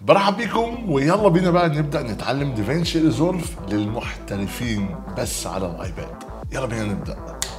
برحب بيكم ويلا بينا بقى نبدا نتعلم ديفينشي ريزولف للمحترفين بس على الايباد يلا بينا نبدا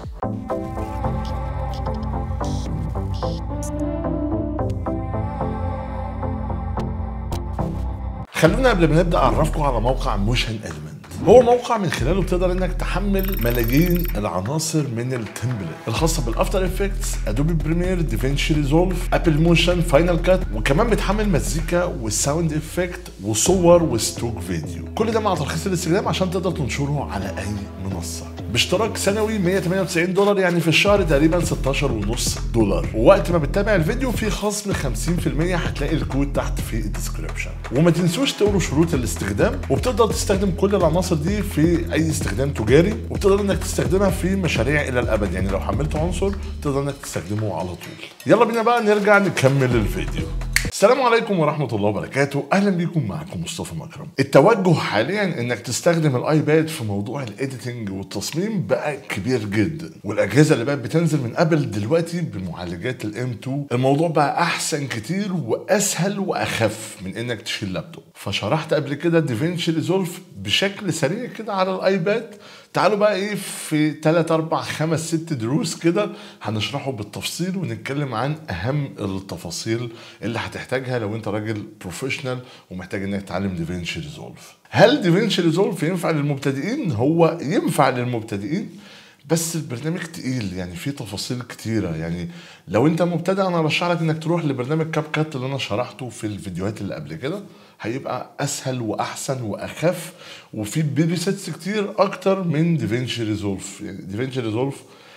خلونا قبل ما نبدا اعرفكم على موقع موشن المنت هو موقع من خلاله بتقدر انك تحمل ملايين العناصر من التمبلت الخاصه بالافتر افكتس ادوبي بريمير ديفينشي ريزولف ابل موشن فاينل كات وكمان بتحمل مزيكا والساوند افكت وصور وستوك فيديو كل ده مع ترخيص الاستخدام عشان تقدر تنشره على اي منصه باشتراك سنوي 198 دولار يعني في الشهر تقريبا 16 ونص دولار ووقت ما بتتابع الفيديو في خصم 50% هتلاقي الكود تحت في الديسكربشن وما تنسوش تقروا شروط الاستخدام وبتقدر تستخدم كل العناصر دي في اي استخدام تجاري وبتقدر انك تستخدمها في مشاريع الى الابد يعني لو حملت عنصر تقدر انك تستخدمه على طول يلا بينا بقى نرجع نكمل الفيديو السلام عليكم ورحمة الله وبركاته، أهلا بيكم معكم مصطفى مكرم. التوجه حاليا إنك تستخدم الآيباد في موضوع الإيديتنج والتصميم بقى كبير جدا، والأجهزة اللي بقت بتنزل من أبل دلوقتي بمعالجات الام 2 الموضوع بقى أحسن كتير وأسهل وأخف من إنك تشيل لابتوب. فشرحت قبل كده ديفينشي ريزولف بشكل سريع كده على الآيباد تعالوا بقى ايه في 3 4 5 6 دروس كده هنشرحه بالتفصيل ونتكلم عن اهم التفاصيل اللي هتحتاجها لو انت راجل بروفيشنال ومحتاج انك تتعلم ديفينشي ريزولف هل ديفينشي ريزولف ينفع للمبتدئين هو ينفع للمبتدئين بس البرنامج تقيل يعني فيه تفاصيل كتيرة يعني لو انت مبتدئ انا ارشح لك انك تروح لبرنامج كاب كات اللي انا شرحته في الفيديوهات اللي قبل كده هيبقى اسهل واحسن واخف وفي بيبي سيتس كتير اكتر من ديفينشي ريزولف يعني ديفينشي ريزولف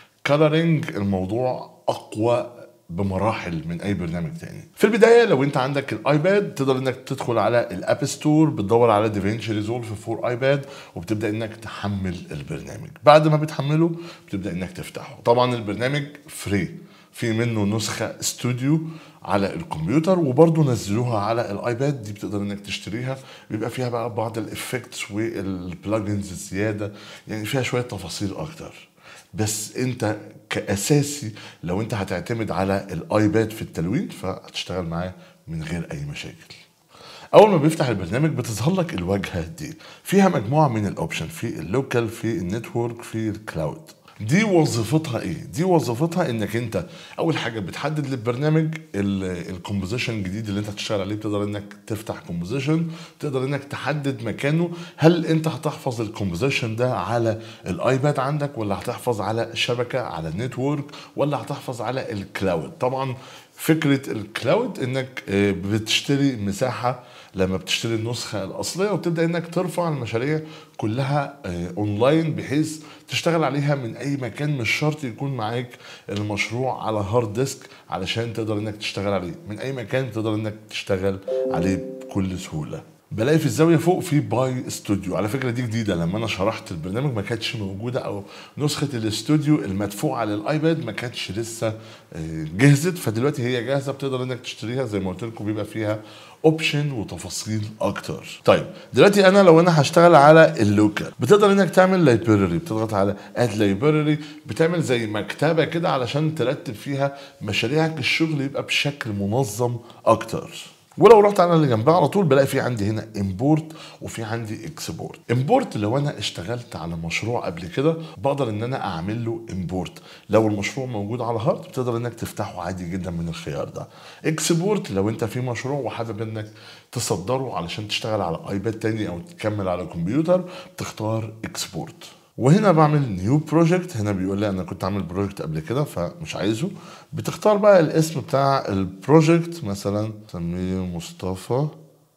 كلرنج الموضوع اقوى بمراحل من اي برنامج تاني في البدايه لو انت عندك الايباد تقدر انك تدخل على الاب ستور بتدور على ديفينشي ريزولف فور ايباد وبتبدا انك تحمل البرنامج بعد ما بتحمله بتبدا انك تفتحه طبعا البرنامج فري في منه نسخة استوديو على الكمبيوتر وبرضه نزلوها على الايباد دي بتقدر انك تشتريها بيبقى فيها بقى بعض الافكتس والبلجنز الزيادة يعني فيها شوية تفاصيل اكتر بس انت كاساسي لو انت هتعتمد على الايباد في التلوين فهتشتغل معاه من غير اي مشاكل اول ما بيفتح البرنامج بتظهر لك الواجهه دي فيها مجموعه من الاوبشن في اللوكال في النتورك في الكلاود دي وظيفتها ايه؟ دي وظيفتها انك انت اول حاجه بتحدد للبرنامج الكومبوزيشن الجديد اللي انت هتشتغل عليه بتقدر انك تفتح كومبوزيشن تقدر انك تحدد مكانه هل انت هتحفظ الكومبوزيشن ده على الايباد عندك ولا هتحفظ على شبكه على النتورك ولا هتحفظ على الكلاود طبعا فكره الكلاود انك بتشتري مساحه لما بتشتري النسخه الاصليه وتبدا انك ترفع المشاريع كلها اونلاين بحيث تشتغل عليها من اي مكان مش شرط يكون معاك المشروع على هارد ديسك علشان تقدر انك تشتغل عليه من اي مكان تقدر انك تشتغل عليه بكل سهوله بلاقي في الزاويه فوق في باي استوديو على فكره دي جديده لما انا شرحت البرنامج ما كانتش موجوده او نسخه الاستوديو المدفوعه على الايباد ما كانتش لسه جهزت فدلوقتي هي جاهزه بتقدر انك تشتريها زي ما قلت لكم بيبقى فيها اوبشن وتفاصيل اكتر طيب دلوقتي انا لو انا هشتغل على اللوكال بتقدر انك تعمل لايبراري بتضغط على اد لايبراري بتعمل زي مكتبه كده علشان ترتب فيها مشاريعك الشغل يبقى بشكل منظم اكتر ولو رحت على اللي جنبها على طول بلاقي في عندي هنا امبورت وفي عندي اكسبورت امبورت لو انا اشتغلت على مشروع قبل كده بقدر ان انا اعمل له امبورت لو المشروع موجود على هارد بتقدر انك تفتحه عادي جدا من الخيار ده اكسبورت لو انت في مشروع وحابب انك تصدره علشان تشتغل على ايباد تاني او تكمل على كمبيوتر بتختار اكسبورت وهنا بعمل نيو بروجكت هنا بيقول لي انا كنت عامل بروجكت قبل كده فمش عايزه بتختار بقى الاسم بتاع البروجكت مثلا سميه مصطفى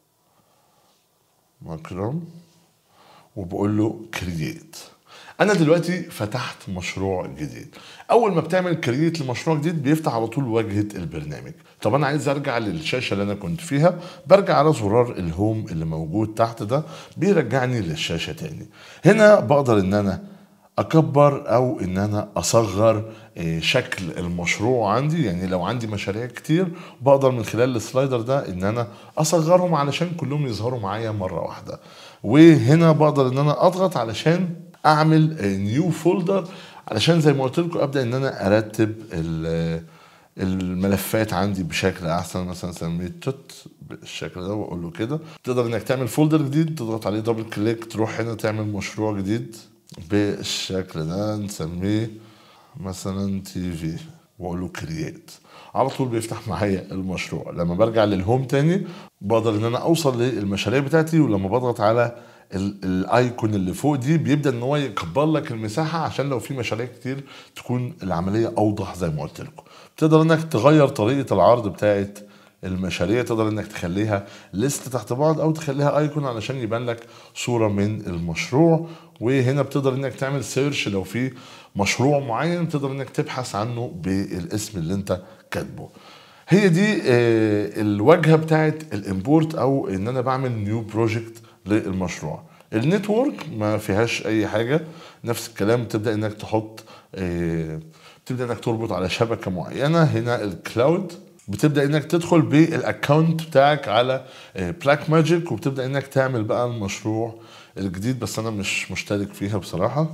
مكرم وبقول له كرييت انا دلوقتي فتحت مشروع جديد اول ما بتعمل كرييت لمشروع جديد بيفتح على طول واجهه البرنامج طب انا عايز ارجع للشاشه اللي انا كنت فيها برجع على زرار الهوم اللي موجود تحت ده بيرجعني للشاشه تاني هنا بقدر ان انا اكبر او ان انا اصغر شكل المشروع عندي يعني لو عندي مشاريع كتير بقدر من خلال السلايدر ده ان انا اصغرهم علشان كلهم يظهروا معايا مره واحده وهنا بقدر ان انا اضغط علشان اعمل نيو فولدر علشان زي ما قلت لكم ابدا ان انا ارتب الملفات عندي بشكل احسن مثلا سميه توت بالشكل ده واقول له كده تقدر انك تعمل فولدر جديد تضغط عليه دبل كليك تروح هنا تعمل مشروع جديد بالشكل ده نسميه مثلا تي في واقول له كرييت على طول بيفتح معايا المشروع لما برجع للهوم تاني بقدر ان انا اوصل للمشاريع بتاعتي ولما بضغط على ال- الايكون اللي فوق دي بيبدا ان هو يكبر لك المساحه عشان لو في مشاريع كتير تكون العمليه اوضح زي ما قلت لكم تقدر انك تغير طريقه العرض بتاعت المشاريع تقدر انك تخليها ليست تحت بعض او تخليها ايكون علشان يبان لك صوره من المشروع وهنا بتقدر انك تعمل سيرش لو في مشروع معين تقدر انك تبحث عنه بالاسم اللي انت كاتبه هي دي آه، الواجهه بتاعت الامبورت او ان انا بعمل نيو بروجكت للمشروع النتورك ما فيهاش اي حاجه نفس الكلام تبدا انك تحط آه، تبدا انك تربط على شبكه معينه هنا الكلاود بتبدا انك تدخل بالاكونت بتاعك على بلاك ماجيك وبتبدا انك تعمل بقى المشروع الجديد بس انا مش مشترك فيها بصراحه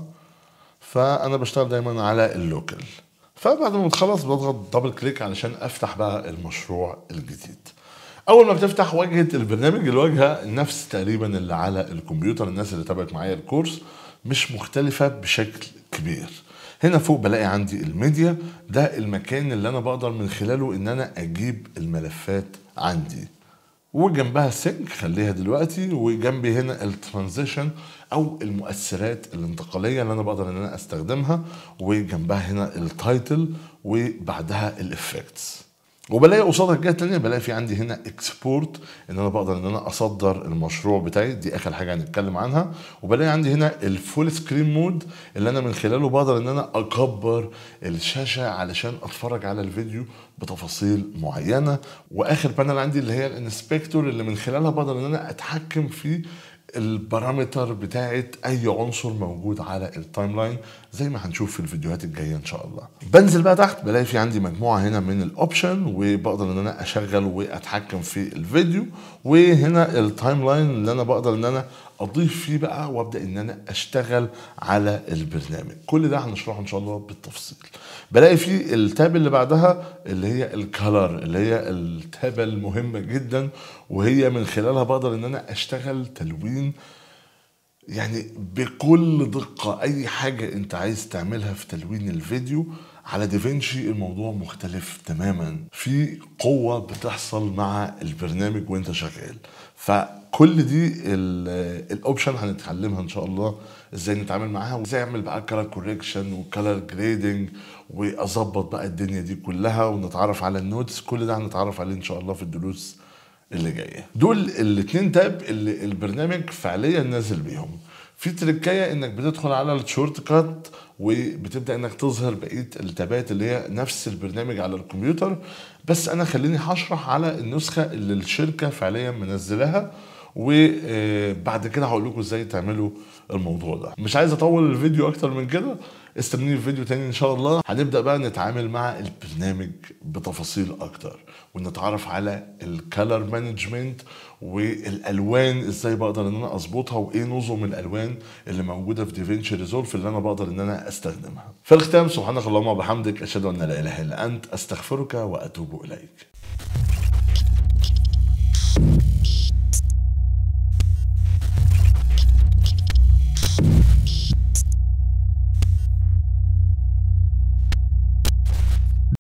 فانا بشتغل دايما على اللوكال فبعد ما بتخلص بضغط دبل كليك علشان افتح بقى المشروع الجديد اول ما بتفتح واجهه البرنامج الواجهه نفس تقريبا اللي على الكمبيوتر الناس اللي تابعت معايا الكورس مش مختلفه بشكل كبير هنا فوق بلاقي عندي الميديا ده المكان اللي انا بقدر من خلاله ان انا اجيب الملفات عندي وجنبها سينك خليها دلوقتي وجنبي هنا الترانزيشن او المؤثرات الانتقاليه اللي انا بقدر ان انا استخدمها وجنبها هنا التايتل وبعدها الافكتس وبلاقي قصادها الجهه التانيه بلاقي في عندي هنا اكسبورت ان انا بقدر ان انا اصدر المشروع بتاعي دي اخر حاجه هنتكلم عنها وبلاقي عندي هنا الفول سكرين مود اللي انا من خلاله بقدر ان انا اكبر الشاشه علشان اتفرج على الفيديو بتفاصيل معينه واخر بانل عندي اللي هي الانسبكتور اللي من خلالها بقدر ان انا اتحكم في البارامتر بتاعت اي عنصر موجود على التايم لاين زي ما هنشوف في الفيديوهات الجايه ان شاء الله بنزل بقى تحت بلاقي في عندي مجموعه هنا من الاوبشن وبقدر ان انا اشغل واتحكم في الفيديو وهنا التايم لاين اللي انا بقدر ان انا اضيف فيه بقى وابدا ان انا اشتغل على البرنامج كل ده هنشرحه ان شاء الله بالتفصيل بلاقي في التاب اللي بعدها اللي هي الكالر اللي هي التابه المهمه جدا وهي من خلالها بقدر ان انا اشتغل تلوين يعني بكل دقة أي حاجة أنت عايز تعملها في تلوين الفيديو على دافنشي الموضوع مختلف تماما في قوة بتحصل مع البرنامج وانت شغال فكل دي ال- الاوبشن هنتعلمها ان شاء الله ازاي نتعامل معاها وازاي اعمل بقى كلر كوريكشن وكلر جريدنج واظبط بقى الدنيا دي كلها ونتعرف على النوتس كل ده هنتعرف عليه ان شاء الله في الدروس اللي جايه دول الاثنين تاب اللي البرنامج فعليا نازل بيهم في تركايه انك بتدخل على الشورت كات وبتبدا انك تظهر بقيه التابات اللي هي نفس البرنامج على الكمبيوتر بس انا خليني هشرح على النسخه اللي الشركه فعليا منزلاها وبعد كده هقول لكم ازاي تعملوا الموضوع ده مش عايز اطول الفيديو اكتر من كده استنوني في فيديو تاني ان شاء الله هنبدا بقى نتعامل مع البرنامج بتفاصيل اكتر ونتعرف على الكالر مانجمنت والالوان ازاي بقدر ان انا اظبطها وايه نظم الالوان اللي موجوده في ديفينشي ريزولف اللي انا بقدر ان انا استخدمها في الختام سبحانك اللهم وبحمدك اشهد ان لا اله الا انت استغفرك واتوب اليك